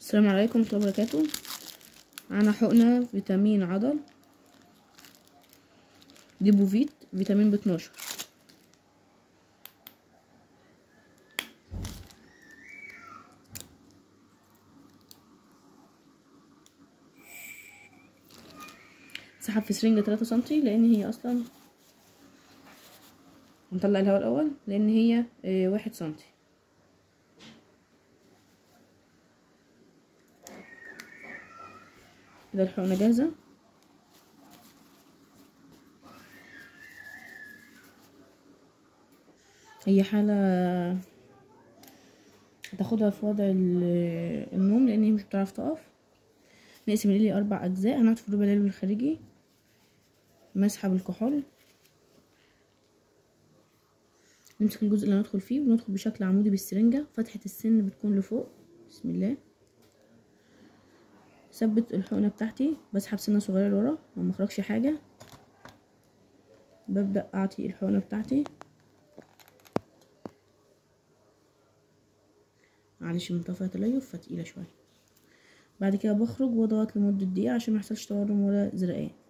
السلام عليكم ورحمة الله وبركاته معانا حقنة فيتامين عضل دي بوفيت فيتامين ب 12 سحب في سرنجة 3 سنتي لان هي اصلا هنطلع الهواء الاول لان هي آه، واحد سنتي كده الحقنة جاهزة هي حالة هتاخدها في وضع ال- النوم لان هي مش بتعرف تقف نقسم الليلي اربع اجزاء هنحط في الربع الليل الخارجي مسحة بالكحول نمسك الجزء اللي هندخل فيه وندخل بشكل عمودي بالسرنجة فتحة السن بتكون لفوق بسم الله ثبت الحقنة بتاعتي بسحب سنة صغيرة لورا ما مخرجش حاجة ببدأ أعطي الحقنة بتاعتي معلش من طرفها تليف فتقيلة شوية بعد كده بخرج واضغط لمدة دقيقة عشان ما يحصلش تورم ولا زرقان